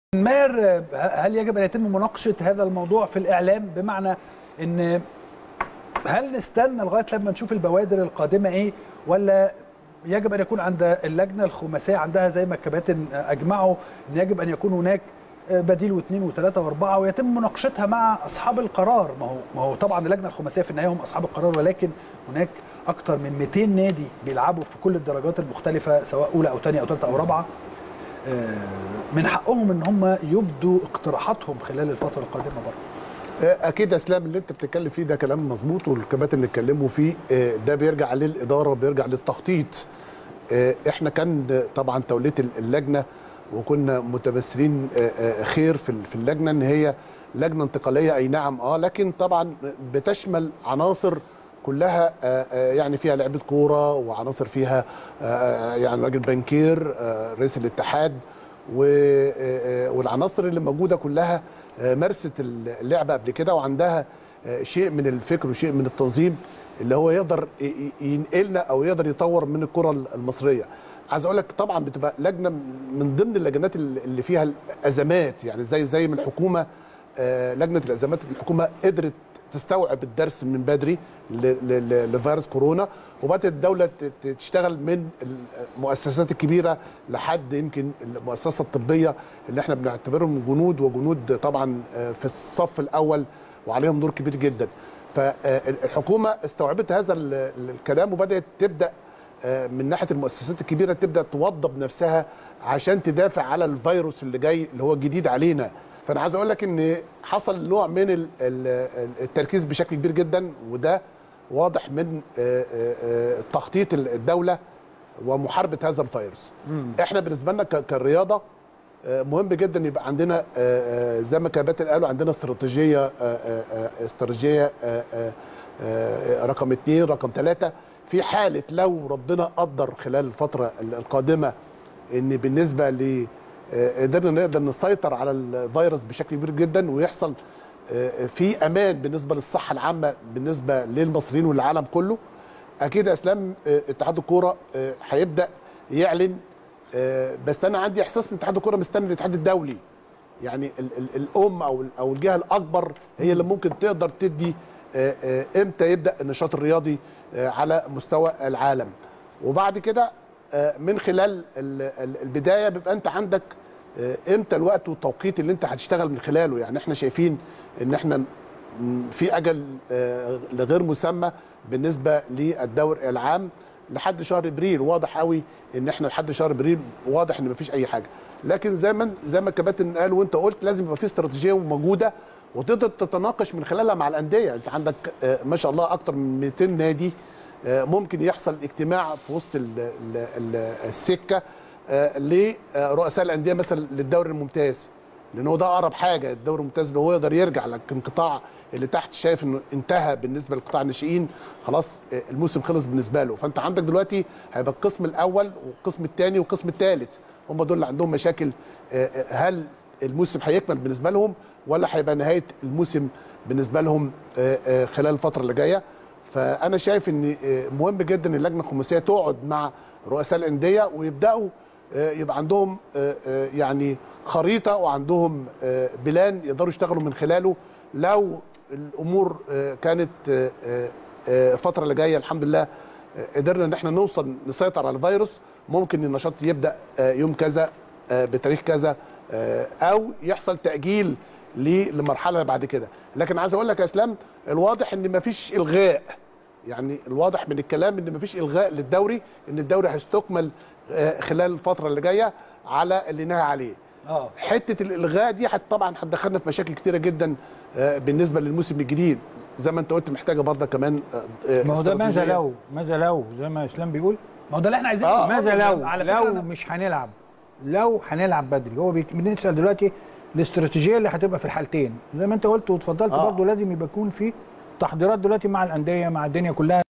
ماهر هل يجب ان يتم مناقشه هذا الموضوع في الاعلام بمعنى ان هل نستنى لغايه لما نشوف البوادر القادمه ايه ولا يجب ان يكون عند اللجنه الخماسيه عندها زي ما الكباتن اجمعوا ان يجب ان يكون هناك بديل واثنين وثلاثه واربعه ويتم مناقشتها مع اصحاب القرار ما هو ما هو طبعا اللجنه الخماسيه في النهايه هم اصحاب القرار ولكن هناك اكثر من 200 نادي بيلعبوا في كل الدرجات المختلفه سواء اولى او ثانيه او ثالثه او رابعه من حقهم ان هم يبدوا اقتراحاتهم خلال الفتره القادمه برضه اكيد اسلام اللي انت بتتكلم فيه ده كلام مظبوط والكباتن اللي اتكلموا فيه ده بيرجع للاداره وبيرجع للتخطيط احنا كان طبعا توليه اللجنه وكنا متبصرين خير في اللجنه ان هي لجنه انتقاليه اي نعم اه لكن طبعا بتشمل عناصر كلها يعني فيها لعبه كوره وعناصر فيها يعني راجل بنكير رئيس الاتحاد والعناصر اللي موجوده كلها مارست اللعبه قبل كده وعندها شيء من الفكر وشيء من التنظيم اللي هو يقدر ينقلنا او يقدر يطور من الكره المصريه عايز اقول لك طبعا بتبقى لجنه من ضمن اللجنات اللي فيها الازمات يعني زي زي من الحكومه لجنه الازمات الحكومه قدرت تستوعب الدرس من بدري لفيروس كورونا وبدات الدوله تشتغل من المؤسسات الكبيره لحد يمكن المؤسسه الطبيه اللي احنا بنعتبرهم جنود وجنود طبعا في الصف الاول وعليهم دور كبير جدا فالحكومه استوعبت هذا الكلام وبدات تبدا من ناحيه المؤسسات الكبيره تبدا توضب نفسها عشان تدافع على الفيروس اللي جاي اللي هو جديد علينا فانا عايز اقول لك ان حصل نوع من التركيز بشكل كبير جدا وده واضح من تخطيط الدوله ومحاربه هذا الفيروس احنا بالنسبه لنا كرياضه مهم جدا يبقى عندنا زي ما كباتن قالوا عندنا استراتيجيه استراتيجيه رقم اثنين رقم ثلاثه في حاله لو ربنا قدر خلال الفتره القادمه ان بالنسبه ل قدرنا نقدر نسيطر على الفيروس بشكل كبير جدا ويحصل في امان بالنسبه للصحه العامه بالنسبه للمصريين والعالم كله اكيد يا اسلام اتحاد الكوره هيبدا يعلن بس انا عندي احساس ان اتحاد الكوره مستني الاتحاد الدولي يعني ال ال الام او او الجهه الاكبر هي اللي ممكن تقدر تدي امتى يبدا النشاط الرياضي على مستوى العالم وبعد كده من خلال البدايه بيبقى انت عندك امتى الوقت والتوقيت اللي انت هتشتغل من خلاله يعني احنا شايفين ان احنا في اجل غير مسمى بالنسبه للدور العام لحد شهر ابريل واضح قوي ان احنا لحد شهر ابريل واضح ان مفيش اي حاجه لكن زي ما زي ما الكباتن قال وانت قلت لازم يبقى في استراتيجيه موجوده وتقدر تتناقش من خلالها مع الانديه انت عندك ما شاء الله اكتر من 200 نادي ممكن يحصل اجتماع في وسط ال ال السكه لرؤساء الانديه مثلا للدوري الممتاز لان هو ده اقرب حاجه الدوري الممتاز اللي هو يقدر يرجع لكن قطاع اللي تحت شايف انه انتهى بالنسبه لقطاع الناشئين خلاص الموسم خلص بالنسبه له فانت عندك دلوقتي هيبقى القسم الاول والقسم الثاني والقسم الثالث هم دول اللي عندهم مشاكل هل الموسم هيكمل بالنسبه لهم ولا هيبقى نهايه الموسم بالنسبه لهم خلال الفتره اللي جايه فانا شايف ان مهم جدا اللجنه الخماسيه تقعد مع رؤساء الانديه ويبداوا يبقى عندهم يعني خريطه وعندهم بلان يقدروا يشتغلوا من خلاله لو الامور كانت الفتره اللي جايه الحمد لله قدرنا ان احنا نوصل نسيطر على الفيروس ممكن النشاط يبدا يوم كذا بتاريخ كذا او يحصل تاجيل للمرحله بعد كده لكن عايز اقول لك يا اسلام الواضح ان مفيش الغاء يعني الواضح من الكلام ان مفيش الغاء للدوري ان الدوري هيستكمل خلال الفتره اللي جايه على اللي نهى عليه اه حته الالغاء دي حت طبعا هتدخلنا في مشاكل كتيره جدا بالنسبه للموسم الجديد زي ما انت قلت محتاجه برضه كمان ما هو ده ماذا لو ماذا لو زي ما اسلام بيقول ما هو ده اللي احنا عايزينه آه. ماذا لو على لو فكرة أنا- مش هنلعب لو هنلعب بدري هو بيت- بنسال دلوقتي الاستراتيجيه اللي هتبقى في الحالتين زي ما انت قلت واتفضلت آه. برضه لازم يبقى يكون في تحضيرات دلوقتي مع الانديه مع الدنيا كلها